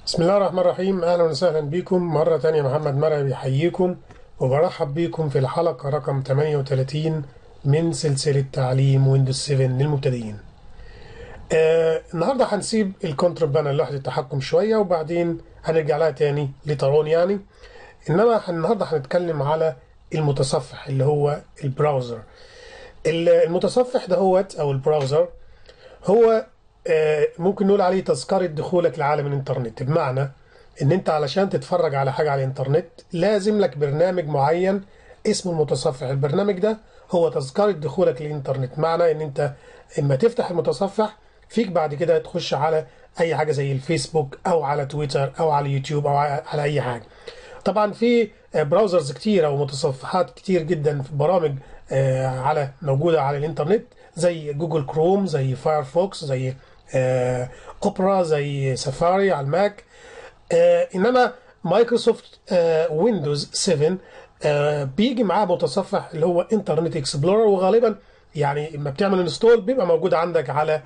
بسم الله الرحمن الرحيم اهلا وسهلا بكم مرة تانية محمد مرعي بيحييكم وبرحب بكم في الحلقة رقم 38 من سلسلة تعليم ويندوز 7 للمبتدئين. آه النهاردة هنسيب الكنترول بانل لوحة التحكم شوية وبعدين هنرجع لها تاني لترون يعني. انما النهاردة هنتكلم على المتصفح اللي هو البراوزر. المتصفح دهوت او البراوزر هو ممكن نقول عليه تذكرة دخولك لعالم الانترنت بمعنى ان انت علشان تتفرج على حاجة على الانترنت لازم لك برنامج معين اسمه المتصفح البرنامج ده هو تذكرة دخولك للانترنت معنى ان انت اما تفتح المتصفح فيك بعد كده تخش على اي حاجة زي الفيسبوك او على تويتر او على يوتيوب او على اي حاجة طبعا في براوزرز كتير او متصفحات كتير جدا في برامج على موجودة على الانترنت زي جوجل كروم زي فايرفوكس زي آه، اوبرا زي سفاري على الماك آه، انما مايكروسوفت آه، ويندوز 7 بيجي معاه متصفح اللي هو انترنت اكسبلورر وغالبا يعني لما بتعمل انستول بيبقى موجود عندك على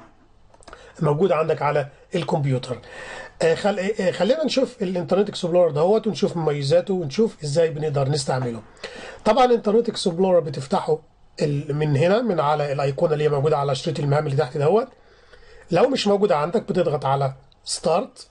موجود عندك على الكمبيوتر خل... خلينا نشوف الانترنت اكسبلورر دهوت ونشوف مميزاته ونشوف ازاي بنقدر نستعمله طبعا الانترنت اكسبلورر بتفتحه من هنا من على الايقونه اللي هي موجوده على شريط المهام اللي تحت دهوت لو مش موجودة عندك بتضغط على ستارت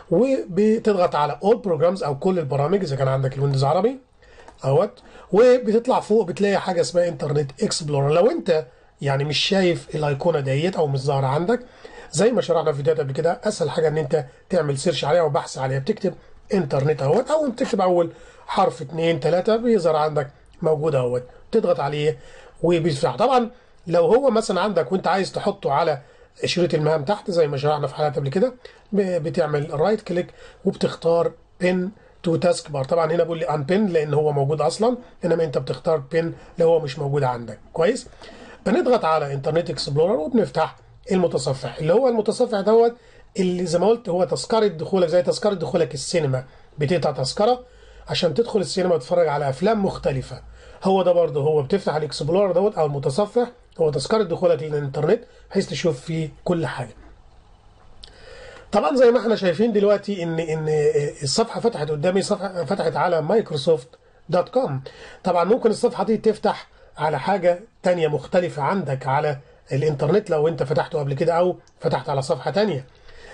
وبتضغط على اول بروجرامز او كل البرامج اذا كان عندك الويندوز عربي اهوت وبتطلع فوق بتلاقي حاجه اسمها انترنت اكسبلورر لو انت يعني مش شايف الايقونه ديت او مش ظاهره عندك زي ما شرحنا في فيديوهات قبل كده اسهل حاجه ان انت تعمل سيرش عليها وبحث عليها بتكتب انترنت اهوت او بتكتب اول حرف اثنين ثلاثه بيظهر عندك موجود اهوت تضغط عليه وبيفتح طبعا لو هو مثلا عندك وانت عايز تحطه على شريط المهام تحت زي ما شرحنا في حلقات قبل كده بتعمل رايت كليك وبتختار بين تو تاسك بار طبعا هنا بيقول لي ان بين لان هو موجود اصلا انما انت بتختار بين لو هو مش موجود عندك كويس بنضغط على انترنت اكسبلورر وبنفتح المتصفح اللي هو المتصفح دوت اللي زي ما قلت هو تذكره دخولك زي تذكره دخولك السينما بتقطع تذكره عشان تدخل السينما وتتفرج على افلام مختلفه هو ده برضه هو بتفتح الاكسبلورر دوت او المتصفح هو تذكرة دخولك للإنترنت بحيث تشوف فيه كل حاجة. طبعا زي ما احنا شايفين دلوقتي ان ان الصفحه فتحت قدامي صفحه فتحت على مايكروسوفت دوت كوم طبعا ممكن الصفحه دي تفتح على حاجه تانية مختلفه عندك على الانترنت لو انت فتحته قبل كده او فتحت على صفحه تانية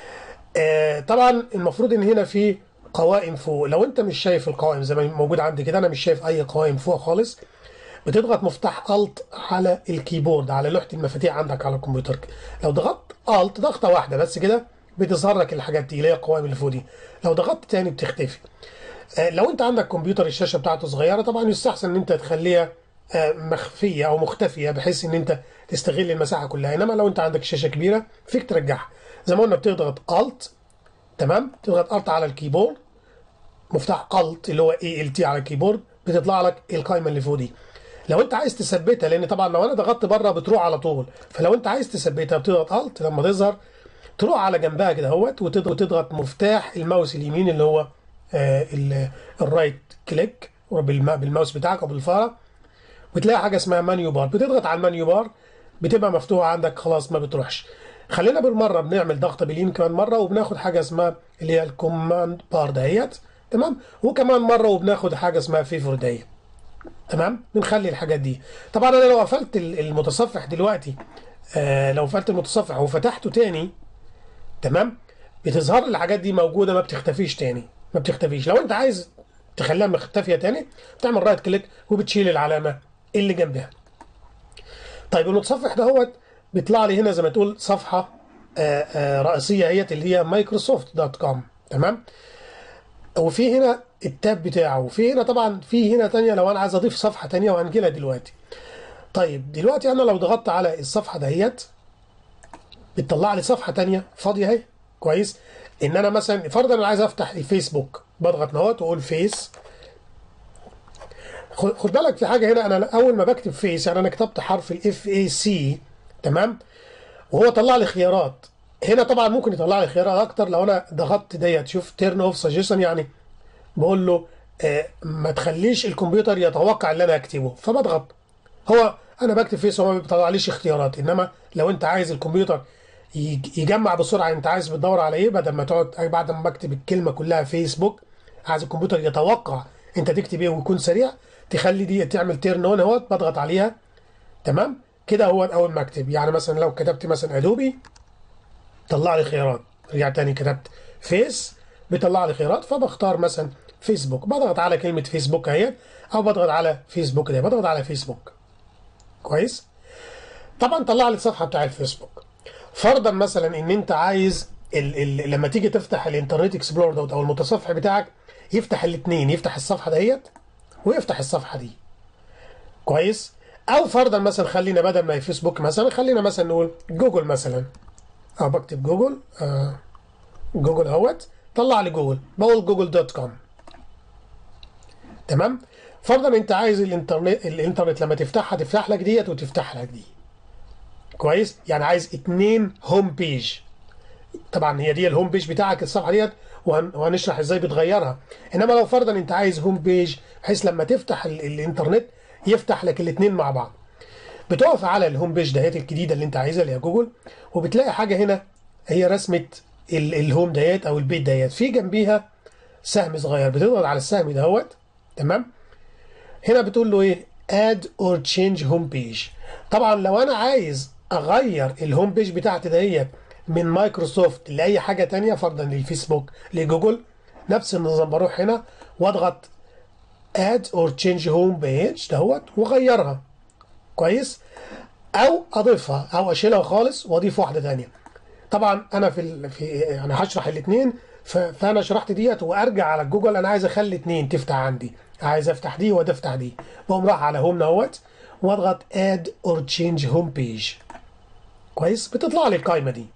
آه طبعا المفروض ان هنا في قوائم فوق لو انت مش شايف القوائم زي ما موجود عندي كده انا مش شايف اي قوائم فوق خالص بتضغط مفتاح الت على الكيبورد على لوحه المفاتيح عندك على الكمبيوتر لو ضغطت الت ضغطه واحده بس كده بتظهر لك الحاجات دي اللي هي القوائم اللي فوق دي لو ضغطت تاني بتختفي آه لو انت عندك كمبيوتر الشاشه بتاعته صغيره طبعا يستحسن ان انت تخليها آه مخفيه او مختفيه بحيث ان انت تستغل المساحه كلها انما لو انت عندك شاشه كبيره فيك ترجعها زي ما قلنا بتضغط الت تمام تضغط الت على الكيبورد مفتاح الت اللي هو اي ال تي على الكيبورد بتطلع لك القائمه اللي فوق دي لو انت عايز تثبتها لان طبعا لو انا ضغطت بره بتروح على طول فلو انت عايز تثبتها بتضغط الت لما تظهر تروح على جنبها كده اهوت وتضغط مفتاح الماوس اليمين اللي هو آه الرايت كليك بالماوس بتاعك او بالفاره بتلاقي حاجه اسمها مانيو بار بتضغط على المانيو بار بتبقى مفتوحه عندك خلاص ما بتروحش خلينا بالمره بنعمل ضغطه باليمين كمان مره وبناخد حاجه اسمها اللي هي الكوماند بار دهيت تمام وكمان مره وبناخد حاجه اسمها فيفور دهيت تمام بنخلي الحاجات دي طبعا انا لو قفلت المتصفح دلوقتي آه لو قفلت المتصفح وفتحته تاني تمام بتظهر الحاجات دي موجوده ما بتختفيش تاني ما بتختفيش لو انت عايز تخليها مختفيه تاني بتعمل رايت كليك وبتشيل العلامه اللي جنبها طيب المتصفح دهوت بيطلع لي هنا زي ما تقول صفحه آه آه رئيسيه هي اللي هي مايكروسوفت دوت كوم تمام وفي هنا التاب بتاعه وفي هنا طبعا في هنا تانية لو انا عايز اضيف صفحه تانية وهنجيلها دلوقتي طيب دلوقتي انا لو ضغطت على الصفحه دهيت بتطلع لي صفحه تانية فاضيه اهي كويس ان انا مثلا فرضا انا عايز افتح الفيسبوك بضغط نهوت واقول فيس خد بالك في حاجه هنا انا اول ما بكتب فيس يعني انا كتبت حرف الاف اي سي تمام وهو طلع لي خيارات هنا طبعا ممكن يطلع لي خيارات اكتر لو انا ضغطت ديت شوف تيرن اوف سجيشن يعني بقول له آه ما تخليش الكمبيوتر يتوقع اللي انا اكتبه فبضغط هو انا بكتب فيس هو ما بيطلعليش اختيارات انما لو انت عايز الكمبيوتر يج- يجمع بسرعه انت عايز بتدور على ايه بدل ما تقعد بعد ما بكتب الكلمه كلها فيسبوك عايز الكمبيوتر يتوقع انت تكتب ايه ويكون سريع تخلي دي تعمل تيرن اون اهوت بضغط عليها تمام كده هو اول ما اكتب يعني مثلا لو كتبت مثلا ادوبي طلع لي خيارات رجع تاني كتبت فيس بيطلع لي خيارات فبختار مثلا فيسبوك بضغط على كلمة فيسبوك اهي او بضغط على فيسبوك ده بضغط على فيسبوك كويس طبعا طلع لي الصفحة بتاع الفيسبوك فرضا مثلا ان انت عايز ال ال لما تيجي تفتح الانترنت اكسبلور دوت او المتصفح بتاعك يفتح الاثنين يفتح الصفحة ديت ويفتح الصفحة دي كويس او فرضا مثلا خلينا بدل ما فيسبوك مثلا خلينا مثلا نقول جوجل مثلا او بكتب جوجل آه جوجل اهوت طلع لي جوجل بقول جوجل دوت كوم تمام فرضا انت عايز الانترنت الانترنت لما تفتحها تفتح لك ديت وتفتح لك دي كويس يعني عايز اتنين هوم بيج طبعا هي دي الهوم بيج بتاعك الصفحه ديت وهن- وهنشرح ازاي بتغيرها انما لو فرضا انت عايز هوم بيج بحيث لما تفتح ال- الانترنت يفتح لك الاثنين مع بعض بتقف على الهوم بيج دهيت الجديده اللي انت عايزها اللي هي جوجل وبتلاقي حاجه هنا هي رسمه ال- الهوم ديت او البيت ديت في جنبيها سهم صغير بتضغط على السهم دهوت تمام هنا بتقول له ايه اد اور تشينج هوم بيج طبعا لو انا عايز اغير الهوم بيج بتاعتي دهيت من مايكروسوفت لاي حاجه تانية فرضا للفيسبوك لجوجل نفس النظام بروح هنا واضغط اد اور تشينج هوم بيج دهوت واغيرها كويس او اضيفها او اشيلها خالص واضيف واحده تانية طبعا انا في ال... في يعني هشرح الاثنين ف... فانا شرحت ديت وارجع على جوجل انا عايز اخلي اثنين تفتح عندي عايز افتح دي وتفتح دي بقوم راح على هوم نوت واضغط اد اور تشينج هوم بيج كويس بتطلع لي القائمه دي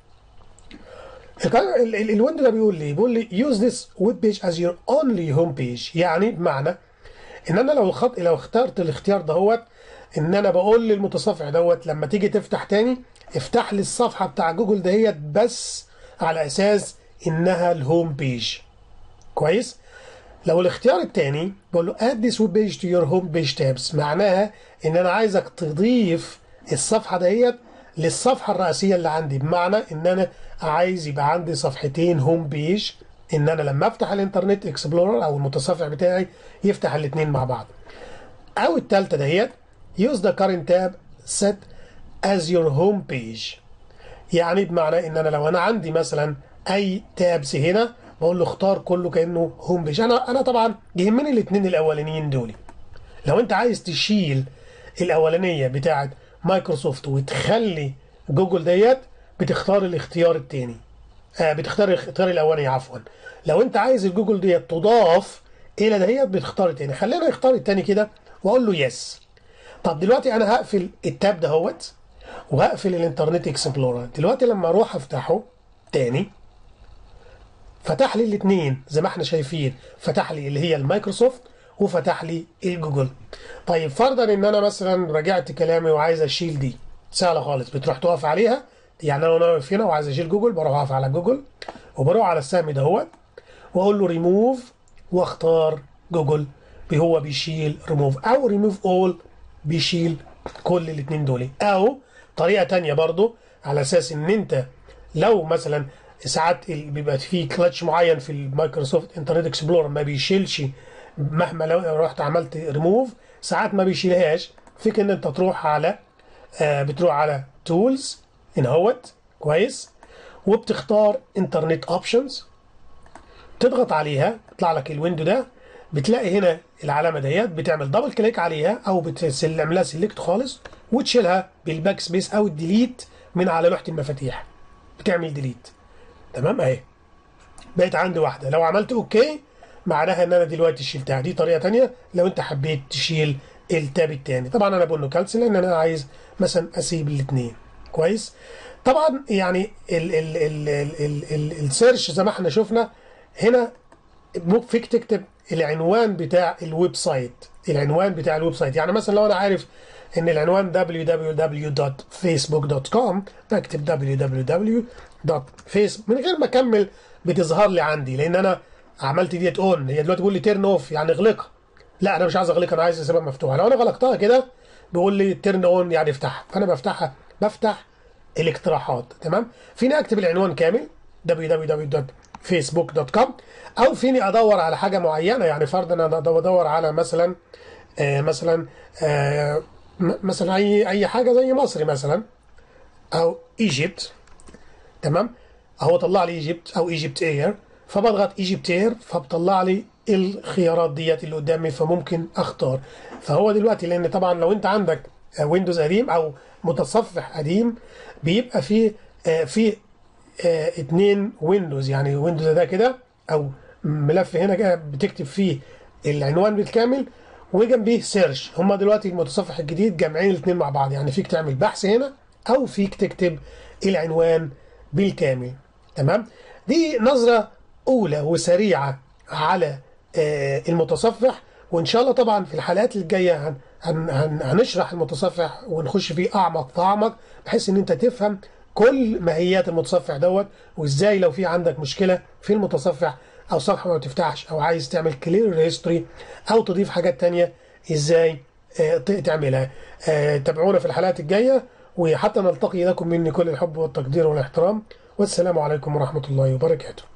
القائمة- ال- ال- الويندو ده بيقول لي بيقول لي use this web page as your only home page يعني بمعنى ان انا لو خط لو اخترت الاختيار دهوت ان انا بقول للمتصفح دوت لما تيجي تفتح تاني افتح لي الصفحه بتاع جوجل دهيت بس على اساس انها الهوم بيج كويس لو الاختيار التاني بقول له add this web page to your home page tabs معناها ان انا عايزك تضيف الصفحه دهيت للصفحه الرئيسيه اللي عندي بمعنى ان انا عايز يبقى عندي صفحتين هوم بيج ان انا لما افتح الانترنت اكسبلورر او المتصفح بتاعي يفتح الاثنين مع بعض او الثالثه دهيت use the current tab set as your home page يعني بمعنى ان انا لو انا عندي مثلا اي تابس هنا بقول له اختار كله كانه هوم بيج انا انا طبعا يهمني الاثنين الاولانيين دول لو انت عايز تشيل الاولانيه بتاعه مايكروسوفت وتخلي جوجل ديت بتختار الاختيار الثاني آه بتختار الاختيار الاولاني عفوا لو انت عايز الجوجل ديت تضاف الى دهيت بتختار الثاني خلينا نختار الثاني كده واقول له يس طب دلوقتي انا هقفل التاب دهوت وهقفل الانترنت اكسبلورر دلوقتي لما اروح افتحه تاني فتح لي الاثنين زي ما احنا شايفين فتح لي اللي هي المايكروسوفت وفتح لي الجوجل طيب فرضا ان انا مثلا راجعت كلامي وعايز اشيل دي سهله خالص بتروح تقف عليها يعني انا واقف هنا وعايز اشيل جوجل بروح اقف على جوجل وبروح على السهم دهوت واقول له ريموف واختار جوجل هو بيشيل ريموف او ريموف اول بيشيل كل الاثنين دول او طريقه تانية برضو على اساس ان انت لو مثلا ساعات ال- بيبقى في كلاتش معين في المايكروسوفت انترنت اكسبلورر ما بيشيلش مهما لو رحت عملت ريموف ساعات ما بيشيلهاش فيك ان انت تروح على آه بتروح على تولز هنا اهوت كويس وبتختار انترنت اوبشنز تضغط عليها يطلع لك الويندو ده بتلاقي هنا العلامه ديت بتعمل دبل كليك عليها او بتسلم لها سيلكت خالص وتشيلها بالباك سبيس او الديليت من على لوحه المفاتيح بتعمل ديليت تمام اهي بقت عندي واحده لو عملت اوكي معناها ان انا دلوقتي شيلتها دي طريقه تانية لو انت حبيت تشيل التاب التاني طبعا انا بقول له كانسل لان انا عايز مثلا اسيب الاثنين كويس طبعا يعني ال ال ال ال ال ال السيرش زي ما احنا شفنا هنا ممكن فيك تكتب العنوان بتاع الويب سايت العنوان بتاع الويب سايت يعني مثلا لو انا عارف ان العنوان www.facebook.com بكتب www.face من غير ما اكمل بتظهر لي عندي لان انا عملت ديت اون هي دلوقتي بيقول لي تيرن اوف يعني اغلقها لا انا مش عايز اغلقها انا عايز اسيبها مفتوحه لو انا غلقتها كده بيقول لي تيرن اون يعني افتحها فانا بفتحها بفتح الاقتراحات تمام فيني اكتب العنوان كامل www.facebook.com او فيني ادور على حاجه معينه يعني فرضا انا بدور على مثلا آه مثلا آه مثلا اي اي حاجه زي مصر مثلا او ايجيبت تمام اهو طلع لي ايجيبت او ايجيبت اير فبضغط ايجيبت اير فبطلع لي الخيارات ديت اللي قدامي فممكن اختار فهو دلوقتي لان طبعا لو انت عندك ويندوز قديم او متصفح قديم بيبقى فيه فيه اتنين ويندوز يعني ويندوز ده كده او ملف هنا كده بتكتب فيه العنوان بالكامل وجنبيه سيرش هما دلوقتي المتصفح الجديد جامعين الاثنين مع بعض يعني فيك تعمل بحث هنا او فيك تكتب العنوان بالكامل تمام دي نظرة أولى وسريعة على المتصفح وإن شاء الله طبعا في الحلقات الجاية هن هن هن هنشرح المتصفح ونخش فيه أعمق فأعمق بحيث إن أنت تفهم كل ماهيات المتصفح دوت وإزاي لو في عندك مشكلة في المتصفح أو صفحة ما بتفتحش أو عايز تعمل كلير هيستوري أو تضيف حاجات تانية إزاي تعملها تابعونا في الحلقات الجاية وحتى نلتقي لكم مني كل الحب والتقدير والاحترام والسلام عليكم ورحمة الله وبركاته